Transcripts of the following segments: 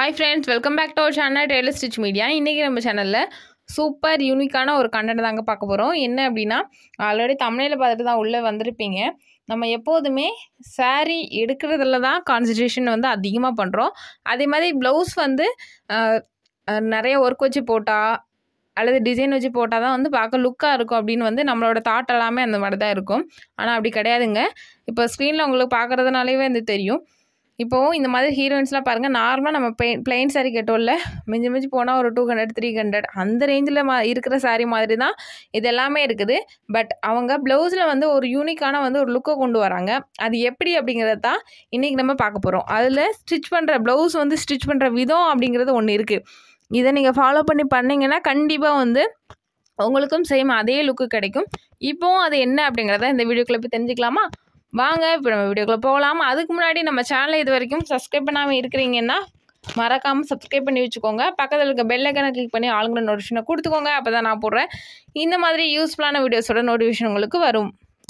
hi friends welcome back to our channel tailor stitch media இன்றைக்கி நம்ம சேனலில் super யூனிக்கான ஒரு கண்டென்ட் தாங்க பார்க்க போகிறோம் என்ன அப்படின்னா ஆல்ரெடி தமிழில் பார்த்துட்டு தான் உள்ளே வந்திருப்பீங்க நம்ம எப்போதுமே saree எடுக்கிறதுல தான் கான்சன்ட்ரேஷன் வந்து அதிகமாக பண்ணுறோம் அதே மாதிரி ப்ளவுஸ் வந்து ஆஹ், ஆஹ், நிறைய ஒர்க் வச்சு போட்டால் அல்லது டிசைன் வச்சு போட்டால் தான் வந்து பார்க்க லுக்காக இருக்கும் அப்படின்னு வந்து நம்மளோட தாட் எல்லாமே அந்த மாதிரி தான் இருக்கும் ஆனால் அப்படி கிடையாதுங்க இப்போ ஸ்க்ரீனில் உங்களுக்கு பார்க்குறதுனாலே வந்து தெரியும் இப்போது இந்த மாதிரி ஹீரோயின்ஸ்லாம் பாருங்கள் நார்மலாக நம்ம பெயின் பிளெயின் saree கட்டோம்ல மிஞ்சி மிஞ்சி போனால் ஒரு டூ ஹண்ட்ரட் த்ரீ ஹண்ட்ரட் அந்த ரேஞ்சில் மா இருக்கிற saree மாதிரி தான் இது எல்லாமே இருக்குது பட் அவங்க ப்ளவுஸில் வந்து ஒரு யூனிக்கான வந்து ஒரு லுக்கை கொண்டு வராங்க அது எப்படி அப்படிங்கிறத தான் இன்றைக்கி நம்ம பார்க்க போகிறோம் அதில் ஸ்டிச் பண்ணுற ப்ளவுஸ் வந்து ஸ்டிச் பண்ணுற விதம் அப்படிங்கிறது ஒன்று இருக்குது இதை நீங்கள் ஃபாலோ பண்ணி பண்ணீங்கன்னா கண்டிப்பாக வந்து உங்களுக்கும் சேம் அதே லுக்கு கிடைக்கும் இப்போவும் அது என்ன அப்படிங்கிறத இந்த வீடியோக்குள்ளே போய் தெரிஞ்சுக்கலாமா வாங்க இப்போ நம்ம வீடியோக்குள்ளே போகலாம் அதுக்கு முன்னாடி நம்ம சேனலை இது வரைக்கும் சப்ஸ்கிரைப் பண்ணாமல் இருக்கிறீங்கன்னா மறக்காமல் சப்ஸ்கிரைப் பண்ணி வச்சுக்கோங்க பக்கத்தில் இருக்க பெல் ஐக்கனை கிளிக் பண்ணி ஆளுங்கிற நோட்டிஃபிகேஷனை கொடுத்துக்கோங்க அப்போ தான் நான் போடுறேன் இந்த மாதிரி யூஸ்ஃபுல்லான வீடியோஸோட நோட்டிஃபிகேஷன் உங்களுக்கு வரும்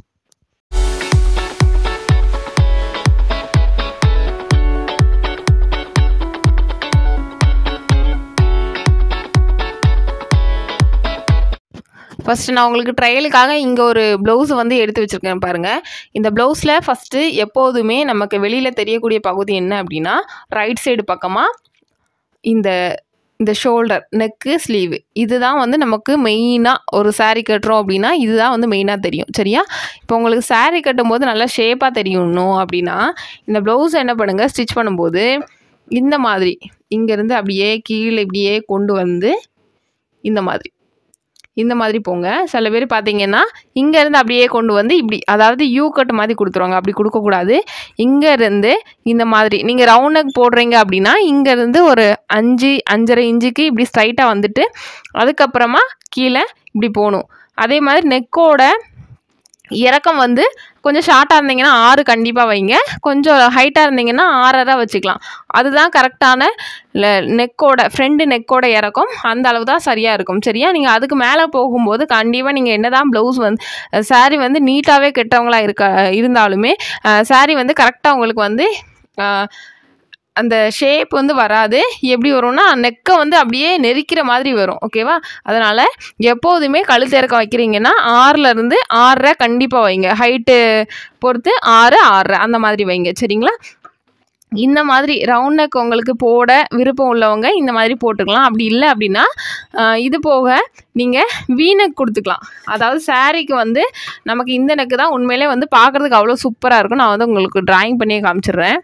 ஃபஸ்ட்டு நான் உங்களுக்கு ட்ரையலுக்காக இங்கே ஒரு ப்ளவுஸ் வந்து எடுத்து வச்சுருக்கேன் பாருங்கள் இந்த ப்ளவுஸில் ஃபஸ்ட்டு எப்போதுமே நமக்கு வெளியில் தெரியக்கூடிய பகுதி என்ன அப்படின்னா ரைட் சைடு பக்கமாக இந்த இந்த ஷோல்டர் நெக்கு ஸ்லீவு இதுதான் வந்து நமக்கு மெயினாக ஒரு saree கட்டுறோம் அப்படின்னா இதுதான் வந்து மெயினாக தெரியும் சரியா இப்போ உங்களுக்கு saree கட்டும்போது நல்லா ஷேப்பாக தெரியணும் அப்படின்னா இந்த ப்ளவுஸ் என்ன பண்ணுங்கள் ஸ்டிச் பண்ணும்போது இந்த மாதிரி இங்கேருந்து அப்படியே கீழே இப்படியே கொண்டு வந்து இந்த மாதிரி இந்த மாதிரி போங்க சில பேர் பார்த்தீங்கன்னா இங்கேருந்து அப்படியே கொண்டு வந்து இப்படி அதாவது யூ கட் மாதிரி கொடுத்துருவாங்க அப்படி கொடுக்கக்கூடாது இங்கேருந்து இந்த மாதிரி நீங்கள் ரவுண்ட் நெக் போடுறீங்க அப்படின்னா இங்கேருந்து ஒரு அஞ்சு அஞ்சரை இன்ச்சுக்கு இப்படி ஸ்ட்ரைட்டாக வந்துட்டு அதுக்கப்புறமா கீழே இப்படி போகணும் அதே மாதிரி நெக்கோட இறக்கம் வந்து கொஞ்சம் ஷார்ட்டாக இருந்தீங்கன்னா ஆறு கண்டிப்பாக வைங்க கொஞ்சம் ஹைட்டாக இருந்தீங்கன்னா ஆறரை வச்சுக்கலாம் அதுதான் கரெக்டான நெக்கோட ஃப்ரெண்டு நெக்கோட இறக்கம் அந்த அளவு தான் சரியாக இருக்கும் சரியா நீங்கள் அதுக்கு மேலே போகும்போது கண்டிப்பாக நீங்கள் என்ன தான் ப்ளவுஸ் வந்து saree வந்து நீட்டாகவே கெட்டவங்களா இருக்க இருந்தாலுமே saree வந்து கரெக்டாக உங்களுக்கு வந்து அஹ், அந்த ஷேப் வந்து வராது எப்படி வரும்னா நெக்கை வந்து அப்படியே நெரிக்கிற மாதிரி வரும் ஓகேவா அதனால் எப்போதுமே கழுத்து இறக்கம் வைக்கிறீங்கன்னா ஆறுலேருந்து ஆறரை கண்டிப்பாக வைங்க ஹைட்டு பொறுத்து ஆறு ஆறரை அந்த மாதிரி வைங்க சரிங்களா இந்த மாதிரி ரவுண்ட் நெக் உங்களுக்கு போட விருப்பம் உள்ளவங்க இந்த மாதிரி போட்டுக்கலாம் அப்படி இல்லை அப்படின்னா ஆஹ், இது போக நீங்கள் வீநெக் கொடுத்துக்கலாம் அதாவது சாரீக்கு வந்து நமக்கு இந்த நெக்கு தான் உண்மையிலே வந்து பார்க்குறதுக்கு அவ்வளோ சூப்பராக இருக்கும் நான் வந்து உங்களுக்கு டிராயிங் பண்ணியே காமிச்சிடுறேன்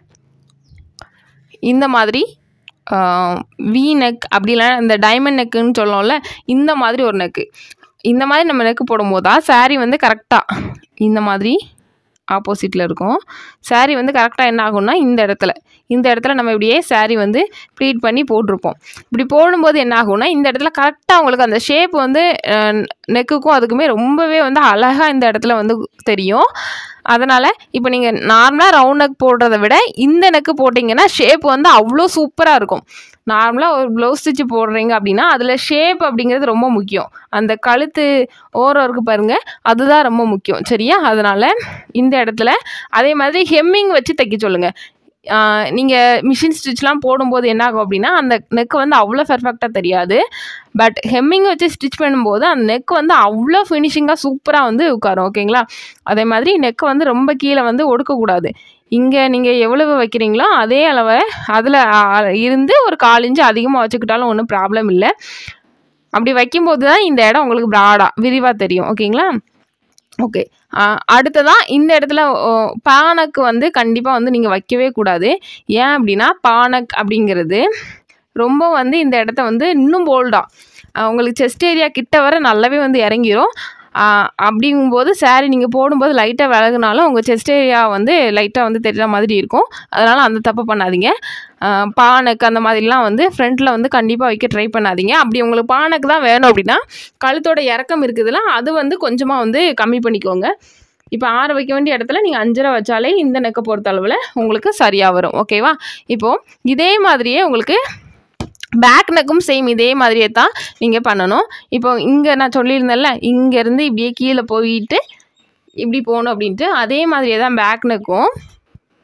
இந்த மாதிரி வி நெக் அப்படி இல்லைன்னா இந்த டைமண்ட் நெக்குன்னு சொல்லோம்ல இந்த மாதிரி ஒரு நெக்கு இந்த மாதிரி நம்ம நெக்கு போடும்போது தான் saree வந்து கரெக்டாக இந்த மாதிரி ஆப்போசிட்டில் இருக்கும் saree வந்து கரெக்டாக என்ன ஆகும்னா இந்த இடத்துல இந்த இடத்துல நம்ம இப்படியே saree வந்து ப்ளீட் பண்ணி போட்டிருப்போம் இப்படி போடும்போது என்ன ஆகும்னா இந்த இடத்துல கரெக்டாக உங்களுக்கு அந்த ஷேப் வந்து நெக்குக்கும் அதுக்குமே ரொம்பவே வந்து அழகாக இந்த இடத்துல வந்து தெரியும் அதனால் இப்போ நீங்கள் நார்மலாக ரவுண்ட் நெக் போடுறத விட இந்த நெக்கு போட்டிங்கன்னா ஷேப் வந்து அவ்வளோ சூப்பராக இருக்கும் நார்மலாக ஒரு ப்ளவுஸ் ஸ்டிச் போடுறீங்க அப்படின்னா அதில் ஷேப் அப்படிங்கிறது ரொம்ப முக்கியம் அந்த கழுத்து ஓரம் இருக்கு பாருங்க அதுதான் ரொம்ப முக்கியம் சரியா அதனால் இந்த இடத்துல அதே மாதிரி ஹெம்மிங் வச்சு தைக்க சொல்லுங்கள் நீங்கள் மிஷின் ஸ்டிச்லாம் போடும்போது என்ன ஆகும் அப்படின்னா அந்த நெக் வந்து அவ்வளோ பெர்ஃபெக்டாக தெரியாது பட் ஹெம்மிங் வச்சு ஸ்டிச் பண்ணும்போது அந்த நெக் வந்து அவ்வளோ ஃபினிஷிங்காக சூப்பராக வந்து உட்காரும் ஓகேங்களா அதே மாதிரி நெக்கை வந்து ரொம்ப கீழே வந்து ஒடுக்கக்கூடாது இங்கே நீங்கள் எவ்வளவு வைக்கிறீங்களோ அதே அளவை அதில் இருந்து ஒரு கால் இன்ச்சு அதிகமாக வச்சுக்கிட்டாலும் ஒன்றும் ப்ராப்ளம் இல்லை அப்படி வைக்கும்போது தான் இந்த இடம் உங்களுக்கு ப்ராடாக விரிவாக தெரியும் ஓகேங்களா ஓகே அடுத்ததான் இந்த இடத்துல ஓ, பானக்கு வந்து கண்டிப்பாக வந்து நீங்கள் வைக்கவே கூடாது ஏன் அப்படின்னா பானக் அப்படிங்கிறது ரொம்ப வந்து இந்த இடத்த வந்து இன்னும் போல்டாக உங்களுக்கு செஸ்ட் ஏரியா கிட்ட வர நல்லாவே வந்து இறங்கிரும் ஆஹ் அப்படிங்கும்போது saree நீங்கள் போடும்போது லைட்டாக விலகுனாலும் உங்கள் செஸ்ட் ஏரியா வந்து லைட்டாக வந்து தெரியுற மாதிரி இருக்கும் அதனால் அந்த தப்பு பண்ணாதீங்க ஆஹ் பானக்கு அந்த மாதிரிலாம் வந்து ஃப்ரண்ட்டில் வந்து கண்டிப்பாக வைக்க ட்ரை பண்ணாதீங்க அப்படி உங்களுக்கு பானக்கு தான் வேணும் அப்படின்னா கழுத்தோட இறக்கம் இருக்குதுல அது வந்து கொஞ்சமாக வந்து கம்மி பண்ணிக்கோங்க இப்போ ஆறு வைக்க வேண்டிய இடத்துல நீங்கள் அஞ்சரை வச்சாலே இந்த நெக்கை பொறுத்த அளவில் உங்களுக்கு சரியாக வரும் ஓகேவா இப்போது இதே மாதிரியே உங்களுக்கு பேக் நெக்கும் சேம் இதே மாதிரியே தான் நீங்கள் பண்ணணும் இப்போ இங்கே நான் சொல்லியிருந்தேன்ல இங்கேருந்து இப்படியே கீழே போயிட்டு இப்படி போகணும் அப்படின்ட்டு அதே மாதிரியே தான் பேக் நெக்கும்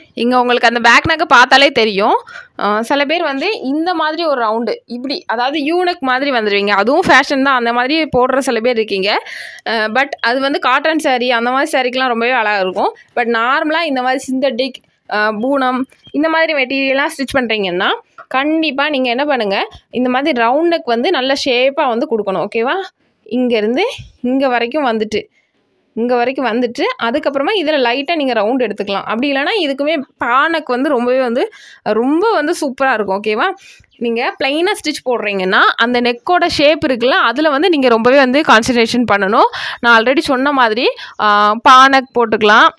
இங்கே உங்களுக்கு அந்த பேக் நெக்கை பார்த்தாலே தெரியும் அஹ் சில பேர் வந்து இந்த மாதிரி ஒரு ரவுண்டு இப்படி அதாவது யூனக் மாதிரி வந்துடுவீங்க அதுவும் ஃபேஷன் தான் அந்த மாதிரி போடுற சில பேர் இருக்கீங்க பட் அது வந்து காட்டன் saree அந்த மாதிரி சாரீக்கெலாம் ரொம்பவே அழகாக இருக்கும் பட் நார்மலாக இந்த மாதிரி சிந்தட்டிக் பூனம் இந்த மாதிரி மெட்டீரியல்லாம் ஸ்டிச் பண்ணுறீங்கன்னா கண்டிப்பாக நீங்கள் என்ன பண்ணுங்கள் இந்த மாதிரி ரவுண்ட் நெக் வந்து நல்ல ஷேப்பாக வந்து கொடுக்கணும் ஓகேவா இங்கேருந்து இங்கே வரைக்கும் வந்துட்டு இங்கே வரைக்கும் வந்துட்டு அதுக்கப்புறமா இதில் லைட்டாக நீங்கள் ரவுண்ட் எடுத்துக்கலாம் அப்படி இல்லைன்னா இதுக்குமே பானக் வந்து ரொம்பவே வந்து ரொம்ப வந்து சூப்பராக இருக்கும் ஓகேவா நீங்கள் ப்ளைனாக ஸ்டிச் போடுறீங்கன்னா அந்த நெக்கோட ஷேப் இருக்குல்ல அதில் வந்து நீங்கள் ரொம்பவே வந்து கான்சன்ட்ரேஷன் பண்ணணும் நான் ஆல்ரெடி சொன்ன மாதிரி பானக் போட்டுக்கலாம்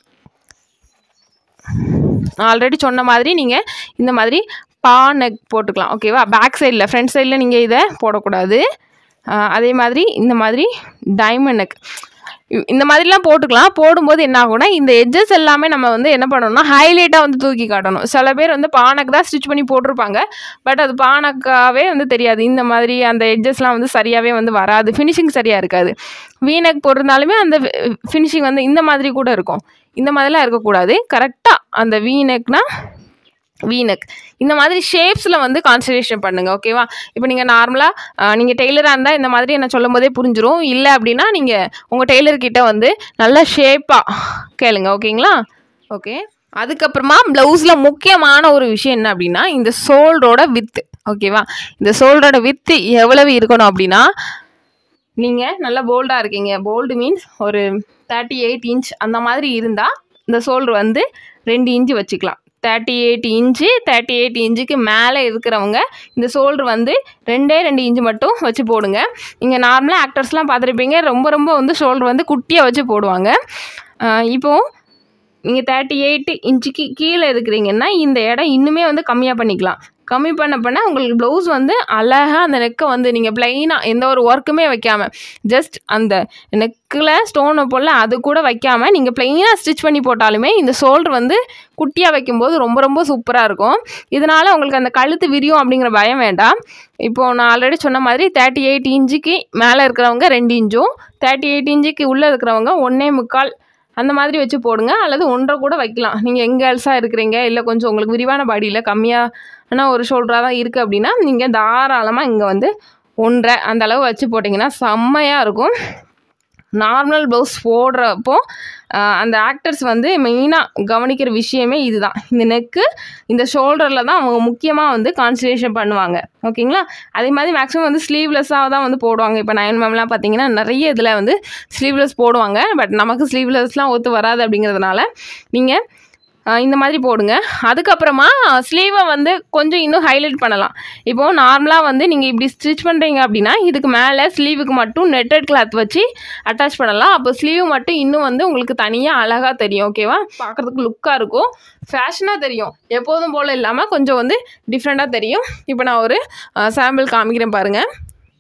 ஆல்ரெடி சொன்ன மாதிரி நீங்கள் இந்த மாதிரி பா நெக் போட்டுக்கலாம் ஓகேவா பேக் சைடில் ஃப்ரண்ட் சைடில் நீங்கள் இதை போடக்கூடாது ஆஹ் அதே மாதிரி இந்த மாதிரி டைமண்ட் நெக் இந்த மாதிரிலாம் போட்டுக்கலாம் போடும்போது என்ன ஆகும்னா இந்த எட்ஜஸ் எல்லாமே நம்ம வந்து என்ன பண்ணணும்னா ஹைலைட்டாக வந்து தூக்கி காட்டணும் சில பேர் வந்து பானக் தான் ஸ்டிச் பண்ணி போட்டிருப்பாங்க பட் அது பானக்காவே வந்து தெரியாது இந்த மாதிரி அந்த எட்ஜஸ்லாம் வந்து சரியாகவே வந்து வராது ஃபினிஷிங் சரியாக இருக்காது வீனக் போட்டிருந்தாலுமே அந்த ஃபினிஷிங் வந்து இந்த மாதிரி கூட இருக்கும் இந்த மாதிரிலாம் இருக்கக்கூடாது கரெக்டாக அந்த வீனக்னா வீனக் இந்த மாதிரி ஷேப்ஸில் வந்து கான்சன்ட்ரேஷன் பண்ணுங்கள் ஓகேவா இப்போ நீங்கள் நார்மலாக நீங்கள் டெய்லராக இருந்தால் இந்த மாதிரி என்ன சொல்லும் போதே புரிஞ்சிரும் இல்லை அப்படின்னா நீங்கள் உங்கள் டெய்லர்கிட்ட வந்து நல்ல ஷேப்பாக கேளுங்க ஓகேங்களா ஓகே அதுக்கப்புறமா ப்ளவுஸில் முக்கியமான ஒரு விஷயம் என்ன அப்படின்னா இந்த சோல்டரோட வித்து ஓகேவா இந்த சோல்டரோட வித்து எவ்வளவு இருக்கணும் அப்படின்னா நீங்கள் நல்லா போல்டாக இருக்கீங்க போல்டு மீன்ஸ் ஒரு தேர்ட்டி எயிட் இன்ச் அந்த மாதிரி இருந்தால் இந்த சோல்டர் வந்து ரெண்டு இன்ச்சு வச்சுக்கலாம் thirty eight inch thirty eight இன்ச்சுக்கு மேலே இருக்கிறவங்க இந்த சோல்டர் வந்து ரெண்டே ரெண்டு இன்ச்சு மட்டும் வச்சு போடுங்க நீங்கள் நார்மலாக ஆக்டர்ஸ்லாம் பார்த்துருப்பீங்க ரொம்ப ரொம்ப வந்து ஷோல்டர் வந்து குட்டியாக வச்சு போடுவாங்க ஆஹ் இப்போது நீங்கள் தேர்ட்டி எயிட் இன்ச்சுக்கு கீழே இருக்கிறீங்கன்னா இந்த இடம் இன்னுமே வந்து கம்மியாக பண்ணிக்கலாம் கம்மி பண்ண பண்ண உங்களுக்கு ப்ளவுஸ் வந்து அழகாக அந்த நெக்கை வந்து நீங்கள் ப்ளைனாக எந்த ஒரு ஒர்க்குமே வைக்காமல் ஜஸ்ட் அந்த நெக்கில் ஸ்டோனை போல் அது கூட வைக்காமல் நீங்கள் ப்ளைனாக ஸ்டிச் பண்ணி போட்டாலுமே இந்த ஷோல்டர் வந்து குட்டியாக வைக்கும்போது ரொம்ப ரொம்ப சூப்பராக இருக்கும் இதனால் உங்களுக்கு அந்த கழுத்து விரியும் அப்படிங்கிற பயம் வேண்டாம் இப்போது நான் ஆல்ரெடி சொன்ன மாதிரி தேர்ட்டி எயிட் இன்ச்சுக்கு மேலே இருக்கிறவங்க ரெண்டு இன்ச்சும் தேர்ட்டி எயிட் இன்ச்சுக்கு உள்ளே இருக்கிறவங்க ஒன்றே முக்கால் அந்த மாதிரி வச்சு போடுங்க அல்லது ஒன்றரை கூட வைக்கலாம் நீங்கள் எங்கே எல்ஸாக இருக்கிறீங்க இல்லை கொஞ்சம் உங்களுக்கு விரிவான பாடியில் கம்மியான ஒரு ஷோல்டராக தான் இருக்குது அப்படின்னா நீங்கள் தாராளமாக இங்கே வந்து ஒன்றரை அந்த அளவு வச்சு போட்டிங்கன்னா செம்மையாக இருக்கும் நார்மல் ப்ளவுஸ் போடுறப்போ ஆஹ், அந்த ஆக்டர்ஸ் வந்து மெயினாக கவனிக்கிற விஷயமே இதுதான் இந்த நெக்கு இந்த ஷோல்டரில் தான் அவங்க முக்கியமாக வந்து கான்சன்ட்ரேஷன் பண்ணுவாங்க ஓகேங்களா அதே மாதிரி மேக்ஸிமம் வந்து ஸ்லீவ்லெஸ்ஸாக தான் வந்து போடுவாங்க இப்போ நயன் மேம்லாம் பார்த்தீங்கன்னா நிறைய இதில் வந்து ஸ்லீவ்லெஸ் போடுவாங்க பட் நமக்கு ஸ்லீவ்லெஸ்லாம் ஒத்து வராது அப்படிங்கிறதுனால நீங்கள் ஆஹ் இந்த மாதிரி போடுங்க அதுக்கப்புறமா ஸ்லீவை வந்து கொஞ்சம் இன்னும் ஹைலைட் பண்ணலாம் இப்போது நார்மலாக வந்து நீங்கள் இப்படி ஸ்டிச் பண்ணுறீங்க அப்படின்னா இதுக்கு மேலே ஸ்லீவுக்கு மட்டும் நெட்டட் கிளாத் வச்சு அட்டாச் பண்ணலாம் அப்போ ஸ்லீவ் மட்டும் இன்னும் வந்து உங்களுக்கு தனியாக அழகாக தெரியும் ஓகேவா பார்க்குறதுக்கு லுக்காக இருக்கும் ஃபேஷனாக தெரியும் எப்போதும் போல் இல்லாமல் கொஞ்சம் வந்து டிஃப்ரெண்ட்டாக தெரியும் இப்போ நான் ஒரு சாம்பிள் காமிக்கிறேன் பாருங்கள்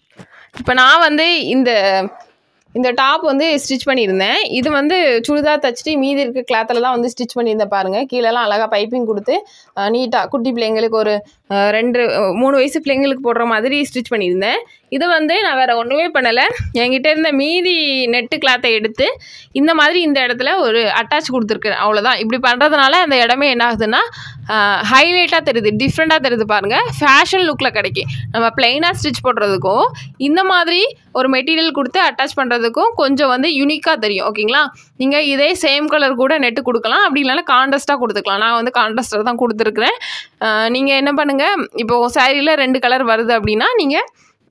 இப்போ நான் வந்து இந்த இந்த டாப் வந்து ஸ்டிச் பண்ணியிருந்தேன் இது வந்து சுடிதார் தச்சுட்டு மீதி இருக்க கிளாத்தில் தான் வந்து ஸ்டிச் பண்ணியிருந்தேன் பாருங்கள் கீழெல்லாம் அழகாக பைப்பிங் கொடுத்து நீட்டாக குட்டி பிள்ளைங்களுக்கு ஒரு அஹ், ரெண்டு அஹ், மூணு வயசு பிள்ளைங்களுக்கு போடுற மாதிரி ஸ்டிச் பண்ணியிருந்தேன் இது வந்து நான் வேறு ஒன்றுமே பண்ணலை என்கிட்ட இருந்த மீதி நெட்டு கிளாத்தை எடுத்து இந்த மாதிரி இந்த இடத்துல ஒரு அட்டாச் கொடுத்துருக்கேன் அவ்வளோதான் இப்படி பண்ணுறதுனால அந்த இடமே என்ன ஆகுதுன்னா ஹைலைட்டாக தெரியுது டிஃப்ரெண்ட்டாக தெரியுது பாருங்கள் ஃபேஷன் லுக்கில் கிடைக்கும் நம்ம பிளெயினாக ஸ்டிச் போடுறதுக்கும் இந்த மாதிரி ஒரு மெட்டீரியல் கொடுத்து அட்டாச் பண்ணுறதுக்கும் கொஞ்சம் வந்து யூனிக்காக தெரியும் ஓகேங்களா நீங்கள் இதே சேம் கலர் கூட நெட்டு கொடுக்கலாம் அப்படி இல்லைன்னா கான்ட்ராஸ்ட்டாக கொடுத்துக்கலாம் நான் வந்து கான்ட்ராஸ்டாக தான் கொடுத்துருக்குறேன் நீங்கள் என்ன பண்ணுங்கள் இப்போது சாரியில் ரெண்டு கலர் வருது அப்படின்னா நீங்கள்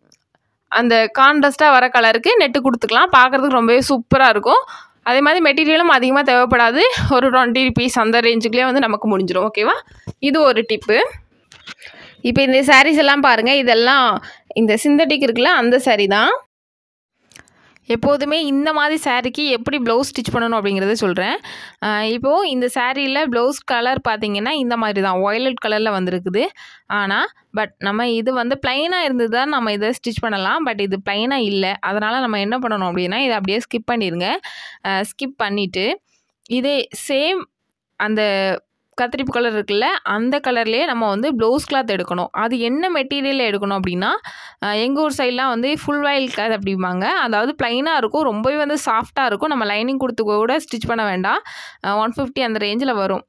அந்த கான்ட்ராஸ்ட்டாக வர கலருக்கு நெட்டு கொடுத்துக்கலாம் பார்க்குறதுக்கு ரொம்பவே சூப்பராக இருக்கும் அதே மாதிரி மெட்டீரியலும் அதிகமாக தேவைப்படாது ஒரு டுவெண்ட்டி ருபீஸ் அந்த ரேஞ்சுக்குள்ளே வந்து நமக்கு முடிஞ்சிடும் ஓகேவா இது ஒரு டிப்பு இப்போ இந்த சாரீஸ் எல்லாம் பாருங்கள் இதெல்லாம் இந்த சிந்தட்டிக் இருக்குல்ல அந்த saree தான் எப்போதுமே இந்த மாதிரி சாரீக்கு எப்படி ப்ளவுஸ் ஸ்டிச் பண்ணணும் அப்படிங்கிறத சொல்கிறேன் இப்போது இந்த சாரியில் ப்ளவுஸ் கலர் பார்த்தீங்கன்னா இந்த மாதிரி தான் ஒயலட் கலரில் வந்திருக்குது ஆனால் பட் நம்ம இது வந்து ப்ளைனாக இருந்தது தான் நம்ம இதை ஸ்டிச் பண்ணலாம் பட் இது ப்ளைனாக இல்லை அதனால் நம்ம என்ன பண்ணணும் அப்படின்னா இதை அப்படியே ஸ்கிப் பண்ணிடுங்க ஸ்கிப் பண்ணிவிட்டு இதே சேம் அந்த கத்திரிப்பு கலர் இருக்குல்ல அந்த கலர்லேயே நம்ம வந்து ப்ளவுஸ் கிளாத் எடுக்கணும் அது என்ன மெட்டீரியல் எடுக்கணும் அப்படின்னா எங்கள் ஊர் சைட்லாம் வந்து ஃபுல் வயல் கிளாத் அப்படிம்பாங்க அதாவது ப்ளைனாக இருக்கும் ரொம்பவே வந்து சாஃப்டாக இருக்கும் நம்ம லைனிங் கொடுத்து கூட ஸ்டிச் பண்ண வேண்டாம் ஒன் ஃபிஃப்டி அந்த ரேஞ்சில் வரும்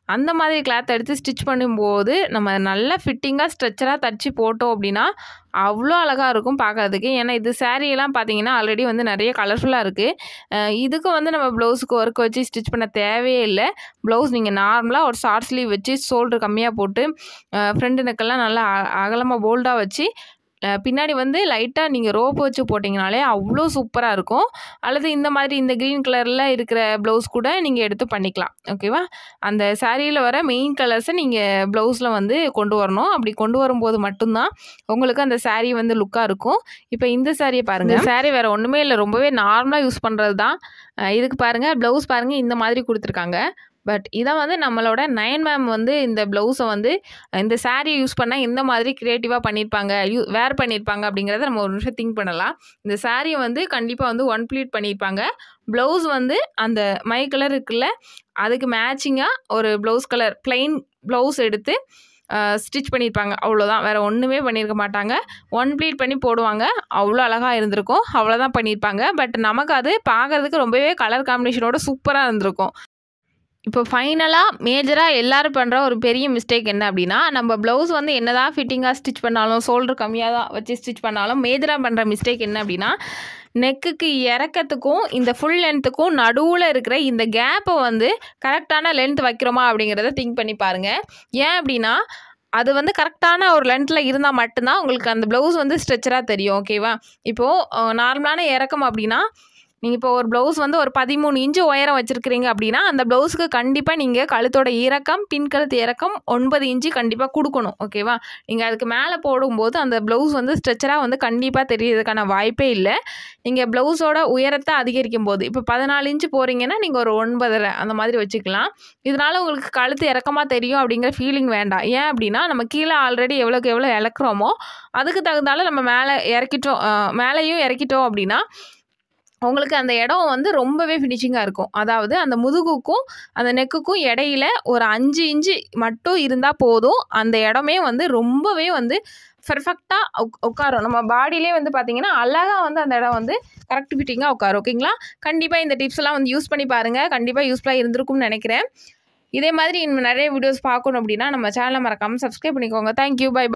அந்த மாதிரி கிளாத் எடுத்து ஸ்டிச் பண்ணும்போது நம்ம நல்லா ஃபிட்டிங்காக ஸ்ட்ரெச்சராக தச்சு போட்டோம் அப்படின்னா அவ்வளோ அழகாக இருக்கும் பார்க்கறதுக்கு ஏன்னா இது saree எல்லாம் பார்த்தீங்கன்னா ஆல்ரெடி வந்து நிறைய கலர்ஃபுல்லாக இருக்குது இதுக்கு வந்து நம்ம ப்ளவுஸுக்கு ஒர்க் வச்சு ஸ்டிச் பண்ண தேவையே இல்லை ப்ளவுஸ் நீங்கள் நார்மலாக ஒரு ஷார்ட் ஸ்லீவ் வச்சு ஷோல்டர் கம்மியாக போட்டு ஃப்ரண்ட் நெக்கெல்லாம் நல்லா அ- அகலமாக போல்டாக வச்சு அஹ் பின்னாடி வந்து லைட்டாக நீங்கள் ரோப் வச்சு போட்டிங்கனாலே அவ்வளோ சூப்பராக இருக்கும் அல்லது இந்த மாதிரி இந்த க்ரீன் கலரில் இருக்கிற ப்ளவுஸ் கூட நீங்கள் எடுத்து பண்ணிக்கலாம் ஓகேவா அந்த சாரியில் வர மெயின் கலர்ஸை நீங்கள் ப்ளவுஸில் வந்து கொண்டு வரணும் அப்படி கொண்டு வரும்போது மட்டும்தான் உங்களுக்கு அந்த saree வந்து லுக்காக இருக்கும் இப்போ இந்த சாரியை பாருங்கள் இந்த saree வேறு ஒன்றுமே இல்லை ரொம்பவே நார்மலாக யூஸ் பண்ணுறது தான் அஹ் இதுக்கு பாருங்கள் ப்ளவுஸ் பாருங்கள் இந்த மாதிரி கொடுத்துருக்காங்க பட் இதை வந்து நம்மளோட நயன் மேம் வந்து இந்த ப்ளவுஸை வந்து இந்த saree யூஸ் பண்ணால் இந்த மாதிரி க்ரியேட்டிவாக பண்ணியிருப்பாங்க யூ வேர் பண்ணியிருப்பாங்க அப்படிங்கிறத நம்ம ஒரு நிமிஷம் திங்க் பண்ணலாம் இந்த saree வந்து கண்டிப்பாக வந்து ஒன் ப்ளீட் பண்ணியிருப்பாங்க ப்ளவுஸ் வந்து அந்த மை கலர் இருக்குல்ல அதுக்கு மேட்சிங்காக ஒரு ப்ளவுஸ் கலர் plain ப்ளவுஸ் எடுத்து ஸ்டிச் பண்ணியிருப்பாங்க அவ்வளோதான் வேறு ஒன்றுமே பண்ணியிருக்க மாட்டாங்க ஒன் ப்ளீட் பண்ணி போடுவாங்க அவ்வளோ அழகாக இருந்திருக்கும் அவ்வளோதான் பண்ணியிருப்பாங்க பட் நமக்கு அது பார்க்கறதுக்கு ரொம்பவே கலர் காம்பினேஷனோட சூப்பராக இருந்திருக்கும் இப்போ ஃபைனலாக மேஜராக எல்லாரும் பண்ணுற ஒரு பெரிய மிஸ்டேக் என்ன அப்படின்னா நம்ம ப்ளவுஸ் வந்து என்னதான் ஃபிட்டிங்காக ஸ்டிச் பண்ணாலும் ஷோல்டர் கம்மியாக தான் வச்சு ஸ்டிச் பண்ணாலும் மேஜராக பண்ணுற மிஸ்டேக் என்ன அப்படின்னா நெக்குக்கு இறக்கத்துக்கும் இந்த ஃபுல் லென்த்துக்கும் நடுவில் இருக்கிற இந்த கேப்பை வந்து கரெக்டான லென்த் வைக்கிறோமா அப்படிங்கிறத திங்க் பண்ணி பாருங்கள் ஏன் அப்படின்னா அது வந்து கரெக்டான ஒரு லென்த்தில் இருந்தால் மட்டும்தான் உங்களுக்கு அந்த ப்ளவுஸ் வந்து ஸ்ட்ரெச்சராக தெரியும் ஓகேவா இப்போது நார்மலான இறக்கம் அப்படின்னா நீங்கள் இப்போ ஒரு ப்ளவுஸ் வந்து ஒரு பதிமூணு இன்ச்சு உயரம் வச்சுருக்கிறீங்க அப்படின்னா அந்த ப்ளவுஸுக்கு கண்டிப்பாக நீங்கள் கழுத்தோட இறக்கம் பின் கழுத்து இறக்கம் ஒன்பது இன்ச்சு கண்டிப்பாக கொடுக்கணும் ஓகேவா நீங்கள் அதுக்கு மேலே போடும்போது அந்த ப்ளவுஸ் வந்து ஸ்ட்ரெச்சராக வந்து கண்டிப்பாக தெரியறதுக்கான வாய்ப்பே இல்லை நீங்கள் ப்ளவுஸோட உயரத்தை அதிகரிக்கும் போது இப்போ பதினாலு இன்ச்சு போகிறீங்கன்னா நீங்கள் ஒரு ஒன்பதரை அந்த மாதிரி வச்சுக்கலாம் இதனால் உங்களுக்கு கழுத்து இறக்கமாக தெரியும் அப்படிங்கிற ஃபீலிங் வேண்டாம் ஏன் அப்படின்னா நம்ம கீழே ஆல்ரெடி எவ்வளோக்கு எவ்வளோ இறக்குறோமோ அதுக்கு தகுந்தால நம்ம மேலே இறக்கிட்டோம் அஹ், மேலேயும் இறக்கிட்டோம் அப்படின்னா உங்களுக்கு அந்த இடம் வந்து ரொம்பவே ஃபினிஷிங்காக இருக்கும் அதாவது அந்த முதுகுக்கும் அந்த நெக்குக்கும் இடையில ஒரு அஞ்சு இன்ச்சு மட்டும் இருந்தால் போதும் அந்த இடமே வந்து ரொம்பவே வந்து பெர்ஃபெக்டாக உட்காரும் நம்ம பாடியிலே வந்து பார்த்தீங்கன்னா அழகாக வந்து அந்த இடம் வந்து கரெக்ட் ஃபிட்டிங்காக உட்காரும் ஓகேங்களா கண்டிப்பாக இந்த டிப்ஸ் எல்லாம் வந்து யூஸ் பண்ணி பாருங்கள் கண்டிப்பாக யூஸ்ஃபுல்லாக இருந்திருக்கும்னு நினைக்கிறேன் இதே மாதிரி இன்னும் நிறைய வீடியோஸ் பார்க்கணும் அப்படின்னா நம்ம சேனலை மறக்காமல் சப்ஸ்கிரைப் பண்ணிக்கோங்க தேங்க்யூ பை